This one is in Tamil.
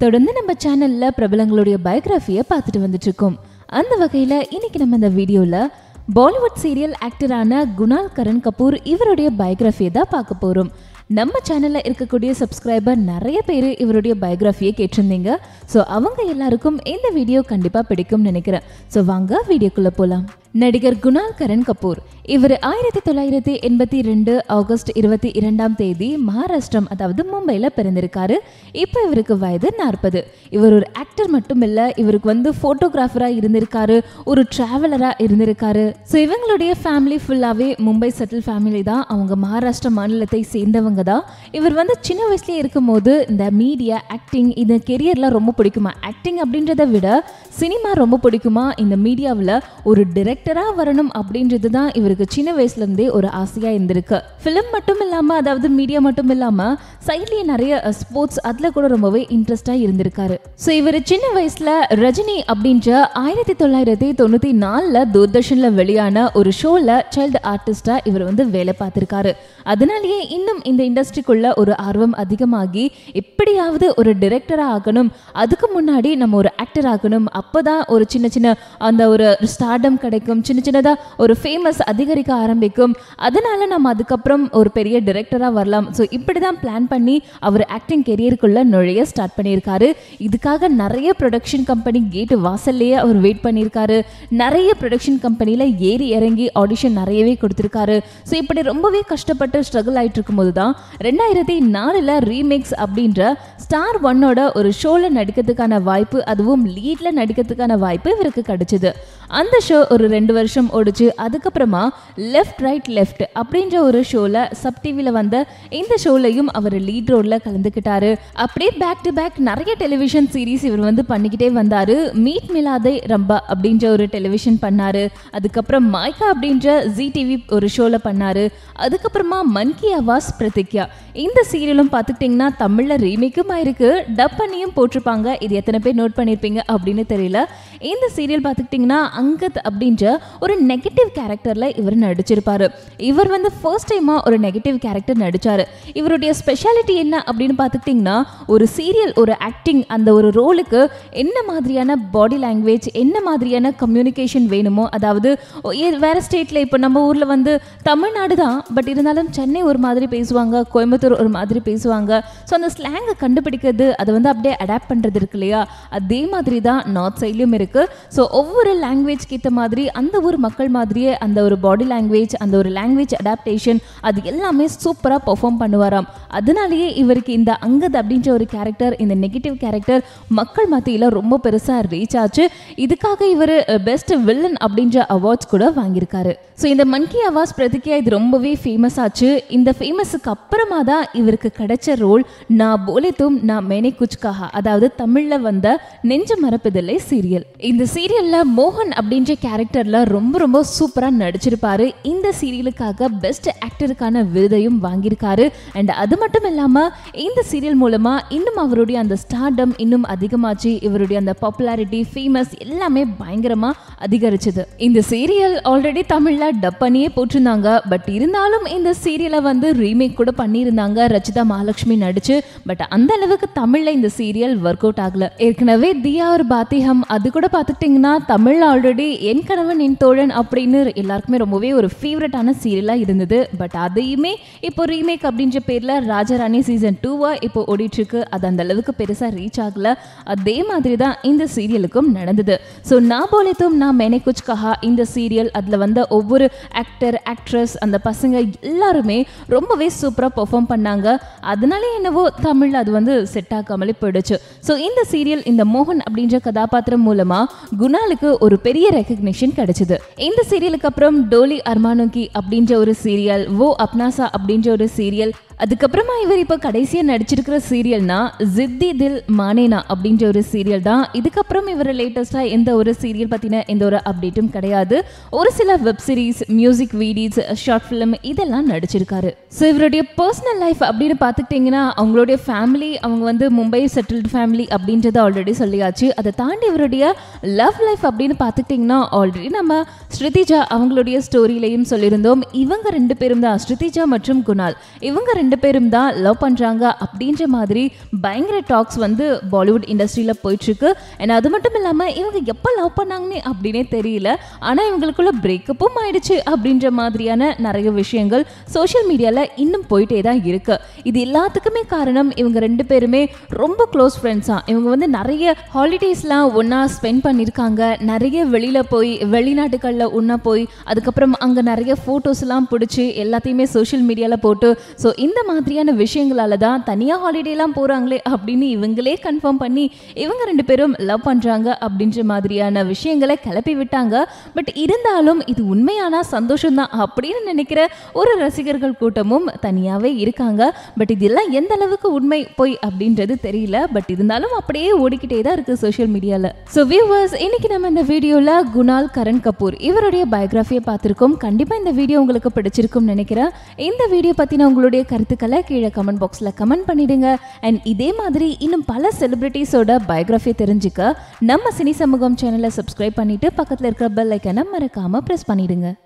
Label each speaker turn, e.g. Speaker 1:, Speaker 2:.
Speaker 1: தொடர்ந்து நம்ம சேனல்ல பிரபலங்களுடைய பயோகிராஃபியை பார்த்துட்டு வந்துட்டு இருக்கோம் அந்த வகையில் இன்னைக்கு நம்ம இந்த வீடியோவில் பாலிவுட் சீரியல் ஆக்டரான குணால் கரண் கபூர் இவருடைய பயோகிராஃபியை தான் பார்க்க போகிறோம் நம்ம சேனலில் இருக்கக்கூடிய சப்ஸ்கிரைபர் நிறைய பேர் இவருடைய பயோகிராஃபியை கேட்டிருந்தீங்க ஸோ அவங்க எல்லாருக்கும் இந்த வீடியோ கண்டிப்பாக பிடிக்கும்னு நினைக்கிறேன் ஸோ வாங்க வீடியோக்குள்ளே போகலாம் நடிகர் குணால் கரண் கபூர் இவர் ஆயிரத்தி தொள்ளாயிரத்தி எண்பத்தி ரெண்டு ஆகஸ்ட் இருபத்தி இரண்டாம் தேதி மகாராஷ்டிரம் அதாவது மும்பையில் பிறந்திருக்காரு இப்போ இவருக்கு வயது நாற்பது இவர் ஒரு ஆக்டர் மட்டும் இல்லை இவருக்கு வந்து ஃபோட்டோகிராஃபராக இருந்திருக்காரு ஒரு ட்ராவலராக இருந்திருக்காரு ஸோ இவங்களுடைய ஃபேமிலி ஃபுல்லாகவே மும்பை செட்டில் ஃபேமிலி தான் அவங்க மகாராஷ்டிரா மாநிலத்தை சேர்ந்தவங்க தான் இவர் வந்து சின்ன வயசுலேயே இருக்கும்போது இந்த மீடியா ஆக்டிங் இந்த கெரியர்லாம் ரொம்ப பிடிக்குமா ஆக்டிங் அப்படின்றத விட சினிமா ரொம்ப பிடிக்குமா இந்த மீடியாவில் ஒரு டிரெக்டராக வரணும் அப்படின்றது தான் இவருக்கு சின்ன வயசுலேருந்தே ஒரு ஆசையாக இருந்திருக்கு ஃபிலிம் மட்டும் இல்லாமல் அதாவது மீடியா மட்டும் இல்லாமல் சைட்லேயே நிறைய ஸ்போர்ட்ஸ் அதில் கூட ரொம்பவே இன்ட்ரெஸ்டாக இருந்திருக்காரு ஸோ இவர் சின்ன வயசில் ரஜினி அப்படின்ற ஆயிரத்தி தொள்ளாயிரத்தி தொண்ணூற்றி நாலில் தூர்தர்ஷனில் வெளியான ஒரு ஷோவில் சைல்டு ஆர்டிஸ்டாக இவர் வந்து வேலை பார்த்துருக்காரு அதனாலேயே இன்னும் இந்த இண்டஸ்ட்ரிக்குள்ள ஒரு ஆர்வம் அதிகமாகி எப்படியாவது ஒரு டிரெக்டராக ஆகணும் அதுக்கு முன்னாடி நம்ம ஒரு ஆக்டர் ஆகணும் அப்போதான் ஒரு சின்ன சின்ன அந்த ஒரு ஸ்டார்டம் கிடைக்கும் சின்ன சின்னதாக ஒரு ஃபேமஸ் அதிகரிக்க ஆரம்பிக்கும் அதனால நம்ம அதுக்கப்புறம் ஒரு பெரிய டிரெக்டராக வரலாம் ஸோ இப்படி தான் பிளான் பண்ணி அவர் ஆக்டிங் கெரியருக்குள்ள நுழைய ஸ்டார்ட் பண்ணியிருக்காரு இதுக்காக நிறைய ப்ரொடக்ஷன் கம்பெனி கேட் வாசல்லையே அவர் வெயிட் பண்ணியிருக்காரு நிறைய ப்ரொடக்ஷன் கம்பெனியில் ஏறி இறங்கி ஆடிஷன் நிறையவே கொடுத்துருக்காரு ஸோ இப்படி ரொம்பவே கஷ்டப்பட்டு ஸ்ட்ரகிள் ஆயிட்டு இருக்கும்போது தான் ரெண்டாயிரத்தி நாலில் ரீமேக்ஸ் அப்படின்ற ஸ்டார் ஒன்னோட ஒரு ஷோவில் நடிக்கிறதுக்கான வாய்ப்பு அதுவும் லீடில் நடிக்கிறதுக்கான வாய்ப்பு இவருக்கு கிடைச்சிது அந்த ஷோ ஒரு ரெண்டு வருஷம் ஓடிச்சு அதுக்கப்புறமா லெஃப்ட் ரைட் லெஃப்ட் அப்படின்ற ஒரு ஷோவில் சப் டிவியில் வந்த இந்த ஷோலையும் அவர் லீட் ரோலில் கலந்துக்கிட்டாரு அப்படியே பேக் டு பேக் நிறைய டெலிவிஷன் சீரிஸ் இவர் வந்து பண்ணிக்கிட்டே வந்தார் மீட் மிலாதை ரம்பா அப்படின்ற ஒரு டெலிவிஷன் பண்ணாரு அதுக்கப்புறம் மாய்கா அப்படின்ற ஜி டிவி ஒரு ஷோவில் பண்ணாரு அதுக்கப்புறமா மன் கி ஆவாஸ் பிரதிக்யா இந்த சீரியலும் பார்த்துக்கிட்டிங்கன்னா தமிழில் ரீமேக்கும் ஆயிருக்கு டப் பண்ணியும் போட்டிருப்பாங்க இது எத்தனை பேர் நோட் பண்ணியிருப்பீங்க அப்படின்னு தெரியல இந்த சீரியல் பார்த்துக்கிட்டிங்கன்னா அங்கத் அப்படின்ற ஒரு நெகட்டிவ் கேரக்டரில் இவர் நடிச்சிருப்பாரு இவர் வந்து ஃபர்ஸ்ட் டைமாக ஒரு நெகட்டிவ் கேரக்டர் நடித்தார் இவருடைய ஸ்பெஷாலிட்டி என்ன அப்படின்னு பார்த்துக்கிட்டிங்கன்னா ஒரு சீரியல் ஒரு ஆக்டிங் அந்த ஒரு ரோலுக்கு என்ன மாதிரியான பாடி லாங்குவேஜ் என்ன மாதிரியான கம்யூனிகேஷன் வேணுமோ அதாவது ஏ- வேற ஸ்டேட்டில் இப்போ நம்ம ஊரில் வந்து தமிழ்நாடு தான் பட் இருந்தாலும் சென்னை ஒரு மாதிரி பேசுவாங்க கோயம்புத்தூர் ஒரு மாதிரி பேசுவாங்க ஸோ அந்த ஸ்லாங்கை கண்டுபிடிக்கிறது அதை வந்து அப்படியே அடாப்ட் பண்ணுறது இருக்கு இல்லையா அதே மாதிரி தான் நார்த் சைட்லேயும் இருக்குது ஸோ ஒவ்வொரு லாங்குவேஜ்க்கு ஏற்ற மாதிரி அந்த ஒரு மக்கள் மாதிரியே அந்த ஒரு பாடி லாங்குவேஜ் அந்த ஒரு லாங்குவேஜ் அடாப்டேஷன் அது எல்லாமே சூப்பராக பெர்ஃபார்ம் பண்ணுவாராம் அதனாலேயே இவருக்கு இந்த அங்கத் அப்படின்ற ஒரு கேரக்டர் இந்த நெகட்டிவ் கேரக்டர் மக்கள் மத்தியில் ரொம்ப பெருசாக ரீச் ஆச்சு இதுக்காக இவர் பெஸ்ட் வில்லன் அப்படின்ற அவார்ட்ஸ் கூட வாங்கியிருக்காரு ஸோ இந்த மன்கி அவாஸ் பிரதிக்கியா இது ரொம்பவே ஃபேமஸ் ஆச்சு இந்த ஃபேமஸுக்கு அப்புறமா தான் இவருக்கு கிடைச்ச ரோல் நான் போலே தும் நான் மேனே குச் கஹா அதாவது தமிழில் வந்த நெஞ்ச மறப்பதில்லை சீரியல் இந்த சீரியலில் மோகன் அப்படின்ற கேரக்டரில் ரொம்ப ரொம்ப சூப்பராக நடிச்சிருப்பாரு இந்த சீரியலுக்காக பெஸ்ட் ஆக்டருக்கான விருதையும் வாங்கியிருக்காரு அண்ட் அது மட்டும் இல்லாமல் இந்த சீரியல் மூலமாக இன்னும் அவருடைய அந்த ஸ்டார்டம் இன்னும் அதிகமாச்சு இவருடைய அந்த பாப்புலாரிட்டி ஃபேமஸ் எல்லாமே பயங்கரமாக அதிகரிச்சது இந்த சீரியல் ஆல்ரெடி தமிழில் டப் பண்ணியே போட்டிருந்தாங்க பட் இருந்தாலும் இந்த சீரியலை வந்து ரீமேக் கூட பண்ணியிருந்தாங்க ரச்சிதா மகாலட்சுமி நடிச்சு பட் அந்த அளவுக்கு தமிழில் இந்த சீரியல் ஒர்க் அவுட் ஆகல ஏற்கனவே தியா ஒரு பாத்திகம் அது கூட பார்த்துக்கிட்டிங்கன்னா தமிழில் ஆல்ரெடி என் கணவன் என் தோழன் அப்படின்னு எல்லாருக்குமே ரொம்பவே ஒரு ஃபேவரட்டான சீரியலாக இருந்தது பட் அதையுமே இப்போ ரீமேக் அப்படின்ற பேரில் ராஜராணி சீசன் டூவாக இப்போ ஓடிட்டு இருக்கு அது அந்த அளவுக்கு பெருசாக ரீச் ஆகல அதே மாதிரி தான் இந்த சீரியலுக்கும் நடந்தது ஸோ நான் போலேத்தும் நான் மேனே குச் கஹா இந்த சீரியல் அதில் வந்த ஒவ்வொரு ஆக்டர் ஆக்ட்ரஸ் அந்த பசங்க எல்லாருமே ரொம்பவே சூப்பராக பெர்ஃபார்ம் பண்ணாங்க அதனாலே என்னவோ தமிழில் அது வந்து செட் ஆகாமலே போயிடுச்சு ஸோ இந்த சீரியல் இந்த மோகன் அப்படின்ற கதாபாத்திரம் மூலமாக குணாலுக்கு ஒரு பெரிய ரெக்கக்னிஷன் கிடைச்சது இந்த சீரியலுக்கு அப்புறம் டோலி அர்மானோகி அப்படின்ற ஒரு சீரியல் ஓ அப்னாசா அப்படின்ற ஒரு சீரியல் அதுக்கப்புறமா இவர் இப்போ கடைசியாக நடிச்சிருக்கிற சீரியல்னா ஜித்தி தில் மானேனா அப்படின்ற ஒரு சீரியல் தான் இதுக்கப்புறம் இவர் லேட்டஸ்ட்டாக எந்த ஒரு சீரியல் பற்றின எந்த ஒரு அப்டேட்டும் கிடையாது ஒரு சில web series music videos short film இதெல்லாம் நடிச்சிருக்காரு ஸோ இவருடைய பர்சனல் லைஃப் அப்படின்னு பார்த்துக்கிட்டிங்கன்னா அவங்களுடைய ஃபேமிலி அவங்க வந்து மும்பை செட்டில்டு ஃபேமிலி அப்படின்றத ஆல்ரெடி சொல்லியாச்சு அதை தாண்டி இவருடைய லவ் லைஃப் அப்படின்னு பார்த்துக்கிட்டிங்கன்னா ஆல்ரெடி நம்ம ஸ்ருதிஜா அவங்களுடைய ஸ்டோரியிலையும் சொல்லியிருந்தோம் இவங்க ரெண்டு பேரும் தான் ஸ்ருதிஜா மற்றும் குணால் இவங்க ரெண்டு ரெண்டு பேரும் தான் லவ் பண்ணுறாங்க அப்படின்ற மாதிரி பயங்கர டாக்ஸ் வந்து பாலிவுட் இண்டஸ்ட்ரியில் போயிட்டுருக்கு அண்ட் அது மட்டும் இல்லாமல் இவங்க எப்போ லவ் பண்ணாங்கன்னு அப்படின்னே தெரியல ஆனால் இவங்களுக்குள்ள பிரேக்கப்பும் ஆயிடுச்சு அப்படின்ற மாதிரியான நிறைய விஷயங்கள் சோஷியல் மீடியாவில் இன்னும் போயிட்டே தான் இருக்கு இது எல்லாத்துக்குமே காரணம் இவங்க ரெண்டு பேருமே ரொம்ப க்ளோஸ் ஃப்ரெண்ட்ஸாக இவங்க வந்து நிறைய ஹாலிடேஸ்லாம் ஒன்றா ஸ்பெண்ட் பண்ணியிருக்காங்க நிறைய வெளியில் போய் வெளிநாட்டுகளில் ஒன்றா போய் அதுக்கப்புறம் அங்கே நிறைய ஃபோட்டோஸ்லாம் பிடிச்சி எல்லாத்தையுமே சோஷியல் மீடியாவில் போட்டு ஸோ இந்த மாதிரியான விஷயங்களால தான் தனியாக ஹாலிடேலாம் போகிறாங்களே அப்படின்னு இவங்களே கன்ஃபார்ம் பண்ணி இவங்க ரெண்டு பேரும் லவ் பண்ணுறாங்க அப்படின்ற மாதிரியான விஷயங்களை கிளப்பி விட்டாங்க பட் இருந்தாலும் இது உண்மையானா சந்தோஷம் தான் அப்படின்னு நினைக்கிற ஒரு ரசிகர்கள் கூட்டமும் தனியாகவே இருக்காங்க பட் இதெல்லாம் எந்த அளவுக்கு உண்மை பொய் அப்படின்றது தெரியல பட் இருந்தாலும் அப்படியே ஓடிக்கிட்டே தான் இருக்குது சோஷியல் மீடியாவில் ஸோ வியூவர்ஸ் இன்னைக்கு நம்ம இந்த வீடியோவில் குணால் கரண் கபூர் இவருடைய பயோகிராஃபியை பார்த்துருக்கோம் கண்டிப்பாக இந்த வீடியோ உங்களுக்கு பிடிச்சிருக்கும்னு நினைக்கிறேன் இந்த வீடியோ பற்றின உங்களுடைய கருத்துக்களை கீழே கமெண்ட் பாக்ஸில் கமெண்ட் பண்ணிடுங்க அண்ட் இதே மாதிரி இன்னும் பல செலிபிரிட்டிஸோட பயோகிராஃபியை தெரிஞ்சுக்க நம்ம சினி சமூகம் சேனலை சப்ஸ்கிரைப் பண்ணிட்டு பக்கத்தில் இருக்கிற பெல் ஐக்கனை மறக்காமல் ப்ரெஸ் பண்ணிடுங்க